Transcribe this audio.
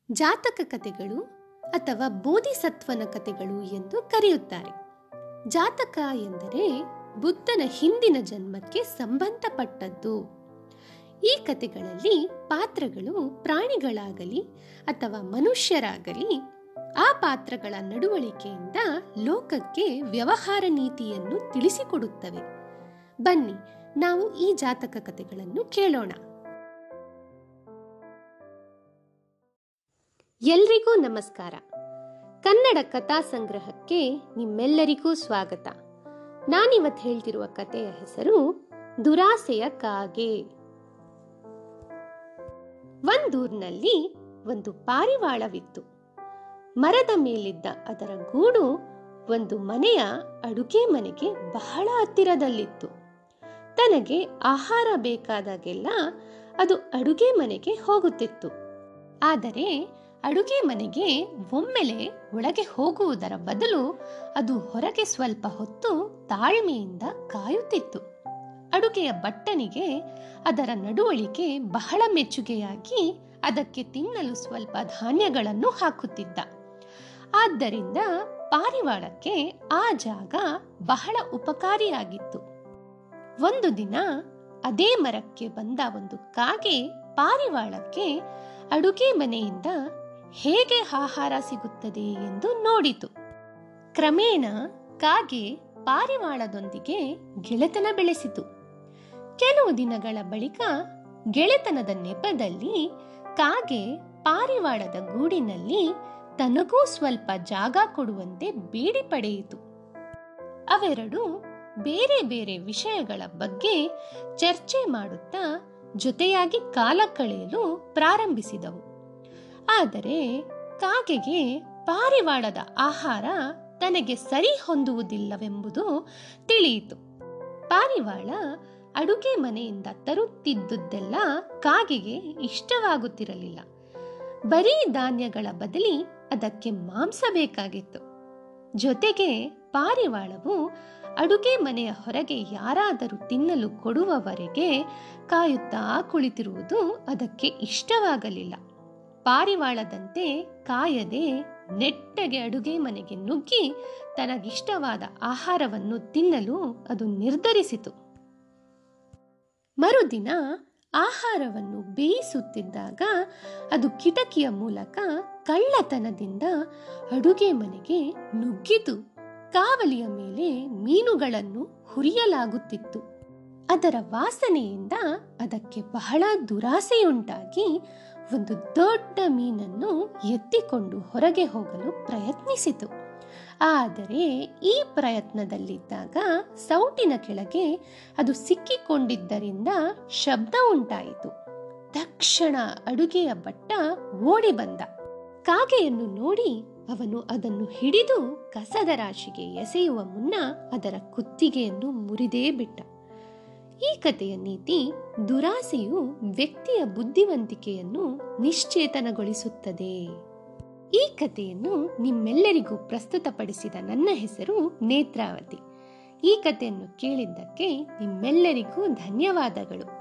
ಜಾತಕ ಕಥೆಗಳು ಅಥವಾ ಬೋಧಿಸತ್ವನ ಕಥೆಗಳು ಎಂದು ಕರೆಯುತ್ತಾರೆ ಜಾತಕ ಎಂದರೆ ಬುದ್ಧನ ಹಿಂದಿನ ಜನ್ಮಕ್ಕೆ ಸಂಬಂಧಪಟ್ಟದ್ದು ಈ ಕಥೆಗಳಲ್ಲಿ ಪಾತ್ರಗಳು ಪ್ರಾಣಿಗಳಾಗಲಿ ಅಥವಾ ಮನುಷ್ಯರಾಗಲಿ ಆ ಪಾತ್ರಗಳ ನಡವಳಿಕೆಯಿಂದ ಲೋಕಕ್ಕೆ ವ್ಯವಹಾರ ನೀತಿಯನ್ನು ತಿಳಿಸಿಕೊಡುತ್ತವೆ ಬನ್ನಿ ನಾವು ಈ ಜಾತಕ ಕಥೆಗಳನ್ನು ಕೇಳೋಣ ಎಲ್ರಿಗೂ ನಮಸ್ಕಾರ ಕನ್ನಡ ಕಥಾ ಸಂಗ್ರಹಕ್ಕೆ ನಿಮ್ಮೆಲ್ಲರಿಗೂ ಸ್ವಾಗತ ನಾನಿವತ್ತು ಹೇಳ್ತಿರುವ ಕಥೆಯ ಹೆಸರು ದುರಾಸೆಯ ಕಾಗೆ ಒಂದೂರ್ನಲ್ಲಿ ಒಂದು ಪಾರಿವಾಳವಿತ್ತು ಮರದ ಮೇಲಿದ್ದ ಅದರ ಗೂಡು ಒಂದು ಮನೆಯ ಅಡುಗೆ ಮನೆಗೆ ಬಹಳ ಹತ್ತಿರದಲ್ಲಿತ್ತು ತನಗೆ ಆಹಾರ ಬೇಕಾದಾಗೆಲ್ಲ ಅದು ಅಡುಗೆ ಮನೆಗೆ ಹೋಗುತ್ತಿತ್ತು ಆದರೆ ಅಡುಗೆ ಮನೆಗೆ ಒಮ್ಮೆಲೆ ಒಳಗೆ ಹೋಗುವುದರ ಬದಲು ಅದು ಹೊರಗೆ ಸ್ವಲ್ಪ ಹೊತ್ತು ತಾಳ್ಮೆಯಿಂದ ಕಾಯುತ್ತಿತ್ತು ಅಡುಗೆಯ ಬಟ್ಟನಿಗೆ ಅದರ ನಡುವಳಿಕೆ ಬಹಳ ಮೆಚ್ಚುಗೆಯಾಗಿ ಅದಕ್ಕೆ ತಿನ್ನಲು ಸ್ವಲ್ಪ ಧಾನ್ಯಗಳನ್ನು ಹಾಕುತ್ತಿದ್ದ ಆದ್ದರಿಂದ ಪಾರಿವಾಳಕ್ಕೆ ಆ ಜಾಗ ಬಹಳ ಉಪಕಾರಿಯಾಗಿತ್ತು ಒಂದು ದಿನ ಅದೇ ಮರಕ್ಕೆ ಬಂದ ಒಂದು ಕಾಗೆ ಪಾರಿವಾಳಕ್ಕೆ ಅಡುಗೆ ಮನೆಯಿಂದ ಹೇಗೆ ಆಹಾರ ಸಿಗುತ್ತದೆ ಎಂದು ನೋಡಿತು ಕ್ರಮೇಣ ಕಾಗೆ ಪಾರಿವಾಳದೊಂದಿಗೆ ಗೆಳೆತನ ಬೆಳೆಸಿತು ಕೆಲವು ದಿನಗಳ ಬಳಿಕ ಗೆಳೆತನದ ನೆಪದಲ್ಲಿ ಕಾಗೆ ಪಾರಿವಾಳದ ಗೂಡಿನಲ್ಲಿ ತನಗೂ ಸ್ವಲ್ಪ ಜಾಗ ಕೊಡುವಂತೆ ಬೇಡಿ ಪಡೆಯಿತು ಅವೆರಡು ಬೇರೆ ಬೇರೆ ವಿಷಯಗಳ ಬಗ್ಗೆ ಚರ್ಚೆ ಮಾಡುತ್ತಾ ಜೊತೆಯಾಗಿ ಕಾಲ ಕಳೆಯಲು ಪ್ರಾರಂಭಿಸಿದವು ಆದರೆ ಕಾಗೆಗೆ ಪಾರಿವಾಳದ ಆಹಾರ ತನಗೆ ಸರಿ ಹೊಂದುವುದಿಲ್ಲವೆಂಬುದು ತಿಳಿಯಿತು ಪಾರಿವಾಳ ಅಡುಗೆ ಮನೆಯಿಂದ ತರುತ್ತಿದ್ದುದೆಲ್ಲ ಕಾಗೆಗೆ ಇಷ್ಟವಾಗುತ್ತಿರಲಿಲ್ಲ ಬರೀ ಧಾನ್ಯಗಳ ಬದಲಿ ಅದಕ್ಕೆ ಮಾಂಸ ಬೇಕಾಗಿತ್ತು ಜೊತೆಗೆ ಪಾರಿವಾಳವು ಅಡುಗೆ ಮನೆಯ ಹೊರಗೆ ಯಾರಾದರೂ ತಿನ್ನಲು ಕೊಡುವವರೆಗೆ ಕಾಯುತ್ತಾ ಕುಳಿತಿರುವುದು ಅದಕ್ಕೆ ಇಷ್ಟವಾಗಲಿಲ್ಲ ಪಾರಿವಾಳದಂತೆ ಕಾಯದೆ ನೆಟ್ಟಗೆ ಅಡುಗೆ ಮನೆಗೆ ನುಗ್ಗಿ ತನಗಿಷ್ಟವಾದ ಆಹಾರವನ್ನು ತಿನ್ನಲು ಅದು ನಿರ್ಧರಿಸಿತು ಮರುದಿನ ಆಹಾರವನ್ನು ಬೇಯಿಸುತ್ತಿದ್ದಾಗ ಅದು ಕಿಟಕಿಯ ಮೂಲಕ ಕಳ್ಳತನದಿಂದ ಅಡುಗೆ ಮನೆಗೆ ನುಗ್ಗಿತು ಕಾವಲಿಯ ಮೇಲೆ ಮೀನುಗಳನ್ನು ಹುರಿಯಲಾಗುತ್ತಿತ್ತು ಅದರ ವಾಸನೆಯಿಂದ ಅದಕ್ಕೆ ಬಹಳ ದುರಾಸೆಯುಂಟಾಗಿ ಒಂದು ದೊಡ್ಡ ಮೀನನ್ನು ಎತ್ತಿಕೊಂಡು ಹೊರಗೆ ಹೋಗಲು ಪ್ರಯತ್ನಿಸಿತು ಆದರೆ ಈ ಪ್ರಯತ್ನದಲ್ಲಿದ್ದಾಗ ಸೌಟಿನ ಕೆಳಗೆ ಅದು ಸಿಕ್ಕಿಕೊಂಡಿದ್ದರಿಂದ ಶಬ್ದ ಉಂಟಾಯಿತು ತಕ್ಷಣ ಅಡುಗೆಯ ಭಟ್ಟ ಓಡಿ ಬಂದ ಕಾಗೆಯನ್ನು ನೋಡಿ ಅವನು ಅದನ್ನು ಹಿಡಿದು ಕಸದ ರಾಶಿಗೆ ಎಸೆಯುವ ಮುನ್ನ ಅದರ ಕುತ್ತಿಗೆಯನ್ನು ಮುರಿದೇ ಬಿಟ್ಟ ಈ ಕಥೆಯ ನೀತಿ ದುರಾಸೆಯು ವ್ಯಕ್ತಿಯ ಬುದ್ಧಿವಂತಿಕೆಯನ್ನು ನಿಶ್ಚೇತನಗೊಳಿಸುತ್ತದೆ ಈ ಕಥೆಯನ್ನು ನಿಮ್ಮೆಲ್ಲರಿಗೂ ಪ್ರಸ್ತುತಪಡಿಸಿದ ನನ್ನ ಹೆಸರು ನೇತ್ರಾವತಿ ಈ ಕಥೆಯನ್ನು ಕೇಳಿದ್ದಕ್ಕೆ ನಿಮ್ಮೆಲ್ಲರಿಗೂ ಧನ್ಯವಾದಗಳು